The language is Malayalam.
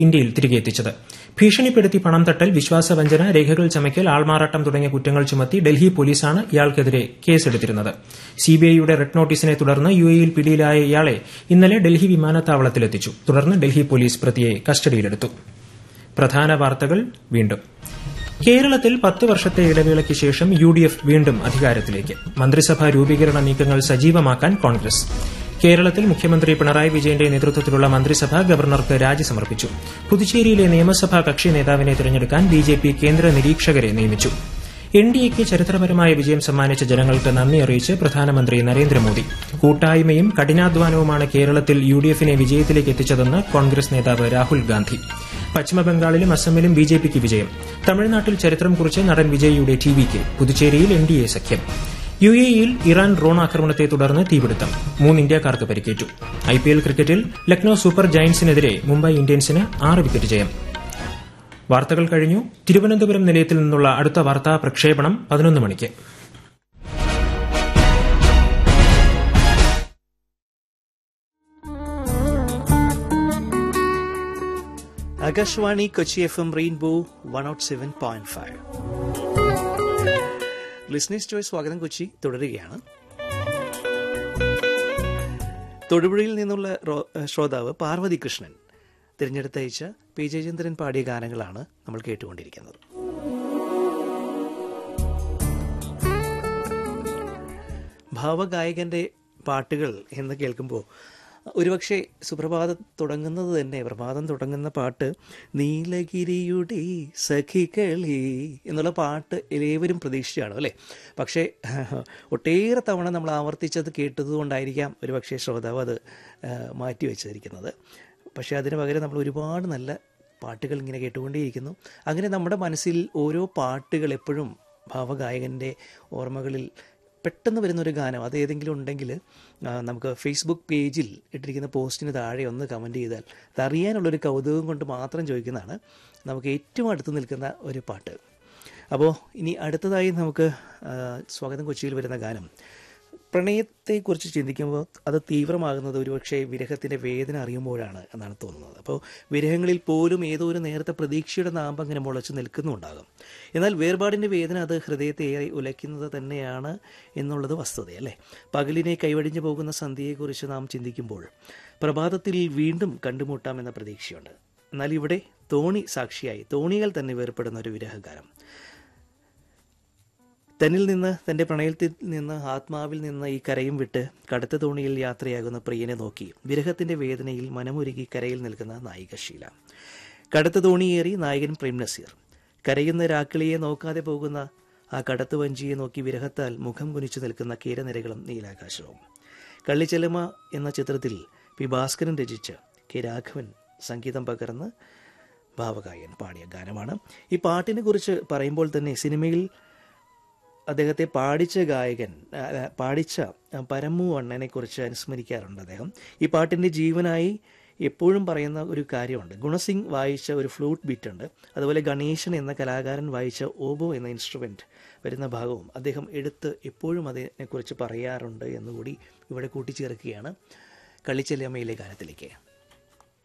ഇന്ത്യയിൽ തിരികെ എത്തിച്ചത് ഭീഷണിപ്പെടുത്തി പണം തട്ടൽ വിശ്വാസവഞ്ചന രേഖകൾ ചമയ്ക്കൽ ആൾമാറാട്ടം തുടങ്ങിയ കുറ്റങ്ങൾ ചുമത്തി ഡൽഹി പോലീസാണ് ഇയാൾക്കെതിരെ കേസെടുത്തിരുന്നത് സിബിഐയുടെ റെഡ് നോട്ടീസിനെ തുടർന്ന് യുഎഇയിൽ പിടിയിലായ ഇയാളെ ഇന്നലെ ഡൽഹി വിമാനത്താവളത്തിലെത്തിച്ചു തുടർന്ന് ഡൽഹി പോലീസ് പ്രതിയെ കസ്റ്റഡിയിലെടുത്തു പ്രധാന വാർത്തകൾ വീണ്ടും കേരളത്തിൽ പത്ത് വർഷത്തെ ഇടവേളയ്ക്ക് ശേഷം യു ഡി എഫ് വീണ്ടും അധികാരത്തിലേക്ക് മന്ത്രിസഭാ രൂപീകരണ നീക്കങ്ങൾ സജീവമാക്കാൻ കോൺഗ്രസ് കേരളത്തിൽ മുഖ്യമന്ത്രി പിണറായി വിജയന്റെ നേതൃത്വത്തിലുള്ള മന്ത്രിസഭ ഗവർണർക്ക് രാജി സമർപ്പിച്ചു പുതുച്ചേരിയിലെ നിയമസഭാ കക്ഷി നേതാവിനെ തിരഞ്ഞെടുക്കാൻ ബിജെപി കേന്ദ്ര നിരീക്ഷകരെ നിയമിച്ചു എൻ ഡി എക്ക് ചരിത്രപരമായ വിജയം സമ്മാനിച്ച ജനങ്ങൾക്ക് നന്ദി അറിയിച്ച് പ്രധാനമന്ത്രി നരേന്ദ്രമോദി കൂട്ടായ്മയും കഠിനാധ്വാനവുമാണ് കേരളത്തിൽ യു ഡി എഫിനെ വിജയത്തിലേക്ക് എത്തിച്ചതെന്ന് കോൺഗ്രസ് നേതാവ് രാഹുൽ ഗാന്ധി പശ്ചിമബംഗാളിലും അസമിലും ബിജെപിക്ക് വിജയം തമിഴ്നാട്ടിൽ ചരിത്രം കുറിച്ച് നടൻ വിജയിയുടെ ടിവിക്ക് പുതുച്ചേരിയിൽ എൻ ഡി എ സഖ്യം യു എയിൽ ഇറാൻ ഡ്രോൺ ആക്രമണത്തെ തുടർന്ന് തീപിടുത്തം മൂന്ന് ഇന്ത്യക്കാർക്ക് പരിക്കേറ്റു ഐപിഎൽ ക്രിക്കറ്റിൽ ലക്നൌ സൂപ്പർ ജയന്റ്സിനെതിരെ മുംബൈ ഇന്ത്യൻസിന് ആറ് വിക്കറ്റ് ജയം വാർത്തകൾ കഴിഞ്ഞു തിരുവനന്തപുരം നിലയത്തിൽ നിന്നുള്ള അടുത്ത വാർത്താ പ്രക്ഷേപണം പതിനൊന്ന് മണിക്ക് Akashvani Kochi F M rainbow one out seven point five listeners choice സ്വാഗതം കൊച്ചി തുടരുകയാണ് തൊടുപുഴയിൽ നിന്നുള്ള റോ- ശ്രോതാവ് പാർവതി കൃഷ്ണൻ തിരഞ്ഞെടുത്തയച്ച പി ജയചന്ദ്രൻ പാടിയ ഗാനങ്ങളാണ് നമ്മൾ കേട്ടുകൊണ്ടിരിക്കുന്നത് ഭാവഗായകന്റെ പാട്ടുകൾ എന്ന് കേൾക്കുമ്പോൾ ഒരുപക്ഷെ സുപ്രഭാതം തുടങ്ങുന്നത് തന്നെ പ്രഭാതം തുടങ്ങുന്ന പാട്ട് നീലഗിരിയുടെ സഖികളി എന്നുള്ള പാട്ട് ഏവരും പ്രതീക്ഷിച്ചാണ് അല്ലേ പക്ഷേ ഒട്ടേറെ തവണ നമ്മൾ ആവർത്തിച്ചത് കേട്ടതുകൊണ്ടായിരിക്കാം ഒരുപക്ഷെ ശ്രോതാവ് അത് ആ, മാറ്റി വെച്ചിരിക്കുന്നത് പക്ഷേ അതിന് പകരം നമ്മൾ ഒരുപാട് നല്ല പാട്ടുകൾ ഇങ്ങനെ കേട്ടുകൊണ്ടേയിരിക്കുന്നു അങ്ങനെ നമ്മുടെ മനസ്സിൽ ഓരോ പാട്ടുകൾ എപ്പോഴും ഭാവഗായകൻ്റെ ഓർമ്മകളിൽ പെട്ടെന്ന് വരുന്നൊരു ഗാനം അത് ഏതെങ്കിലും ഉണ്ടെങ്കിൽ ആ, നമുക്ക് ഫേസ്ബുക്ക് പേജിൽ ഇട്ടിരിക്കുന്ന പോസ്റ്റിന് താഴെ ഒന്ന് കമൻറ്റ് ചെയ്താൽ അതറിയാനുള്ളൊരു കൗതുകം കൊണ്ട് മാത്രം ചോദിക്കുന്നതാണ് നമുക്ക് ഏറ്റവും അടുത്ത് നിൽക്കുന്ന ഒരു പാട്ട് അപ്പോൾ ഇനി അടുത്തതായി നമുക്ക് ആ, സ്വാഗതം കൊച്ചിയിൽ വരുന്ന ഗാനം പ്രണയത്തെക്കുറിച്ച് ചിന്തിക്കുമ്പോൾ അത് തീവ്രമാകുന്നത് ഒരുപക്ഷെ വിരഹത്തിൻ്റെ വേദന അറിയുമ്പോഴാണ് എന്നാണ് തോന്നുന്നത് അപ്പോൾ വിരഹങ്ങളിൽ പോലും ഏതോ ഒരു നേരത്തെ പ്രതീക്ഷയുടെ നാമ്പ് അങ്ങനെ മുളച്ചു നിൽക്കുന്നുണ്ടാകും എന്നാൽ വേർപാടിൻ്റെ വേദന അത് ഹൃദയത്തെ ഏറെ ഉലയ്ക്കുന്നത് തന്നെയാണ് എന്നുള്ളത് വസ്തുതയല്ലേ പകലിനെ കൈവടിഞ്ഞു പോകുന്ന സന്ധ്യയെക്കുറിച്ച് നാം ചിന്തിക്കുമ്പോൾ പ്രഭാതത്തിൽ വീണ്ടും കണ്ടുമുട്ടാമെന്ന പ്രതീക്ഷയുണ്ട് എന്നാൽ ഇവിടെ തോണി സാക്ഷിയായി തോണികൾ തന്നെ വേർപ്പെടുന്ന ഒരു വിരഹകാലം തന്നിൽ നിന്ന് തൻ്റെ പ്രണയത്തിൽ നിന്ന് ആത്മാവിൽ നിന്ന് ഈ കരയും വിട്ട് കടുത്ത തോണിയിൽ യാത്രയാകുന്ന പ്രിയനെ നോക്കി വിരഹത്തിൻ്റെ വേദനയിൽ മനമൊരുക്കി കരയിൽ നിൽക്കുന്ന നായിക ഷീല കടുത്ത തോണിയേറി നായകൻ പ്രേം നസീർ കരയുന്ന രാക്കിളിയെ നോക്കാതെ പോകുന്ന ആ കടത്തു വഞ്ചിയെ നോക്കി വിരഹത്താൽ മുഖം കുനിച്ചു നിൽക്കുന്ന കീരനിരകളും നീലാകാശവും കള്ളിച്ചെലമ എന്ന ചിത്രത്തിൽ പി ഭാസ്കരൻ രചിച്ച് കെ രാഘവൻ സംഗീതം പകർന്ന് ഭാവഗായകൻ പാടിയ ഗാനമാണ് ഈ പാട്ടിനെ കുറിച്ച് പറയുമ്പോൾ തന്നെ സിനിമയിൽ അദ്ദേഹത്തെ പാടിച്ച ഗായകൻ ആ, പാടിച്ച ആ, പരമു അണ്ണനെ കുറിച്ച് അനുസ്മരിക്കാറുണ്ട് അദ്ദേഹം ഈ പാട്ടിൻ്റെ ജീവനായി എപ്പോഴും പറയുന്ന ഒരു കാര്യമുണ്ട് ഗുണസിംഗ് വായിച്ച ഒരു ഫ്ലൂട്ട് ബീറ്റ് ഉണ്ട് അതുപോലെ ഗണേശൻ എന്ന കലാകാരൻ വായിച്ച ഓബോ എന്ന ഇൻസ്ട്രുമെൻറ്റ് വരുന്ന ഭാഗവും അദ്ദേഹം എടുത്ത് എപ്പോഴും അതിനെക്കുറിച്ച് പറയാറുണ്ട് എന്നുകൂടി ഇവിടെ കൂട്ടിച്ചേർക്കുകയാണ് കളിച്ചെല്ലമ്മയിലെ ഗാനത്തിലേക്ക്